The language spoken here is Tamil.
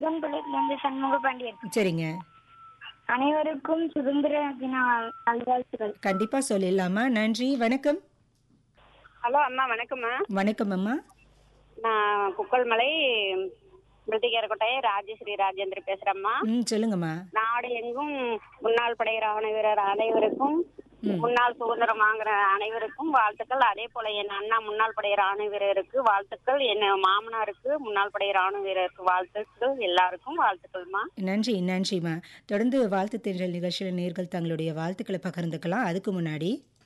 உடன்பிள்ளையிலிருந்து சண்முக பாண்டியன் சரிங்க அனைவருக்கும் சுதந்திர தின நல்வாழ்த்துக்கள் கண்டிப்பா சொல்லிடலாமா நன்றி வணக்கம் ஹலோ அம்மா வணக்கம்மா வணக்கம் அம்மா நான் குக்கல்மலை மிருத்திகேரக்கோட்டை ராஜஸ்ரீ ராஜேந்திர பேசுறேம்மா ம் சொல்லுங்கம்மா நாடு எங்கும் முன்னாள் படை ராணுவ வீரர் அனைவருக்கும் முன்னாள் சுதந்திரம் வாங்குற அனைவருக்கும் வாழ்த்துக்கள் அதே போல என் அண்ணா முன்னாள் படை ராணுவ வீரருக்கு வாழ்த்துக்கள் என் மாமனாருக்கு முன்னாள் படை ராணுவ வீரருக்கு வாழ்த்துக்கள் எல்லாருக்கும் வாழ்த்துக்கள்மா நன்றி நன்றிம்மா தொடர்ந்து வாழ்த்து தென்றல் நிகழ்ச்சியில் நேர்கள் தங்களுடைய வாழ்த்துக்களை பகிர்ந்துக்கலாம் அதுக்கு முன்னாடி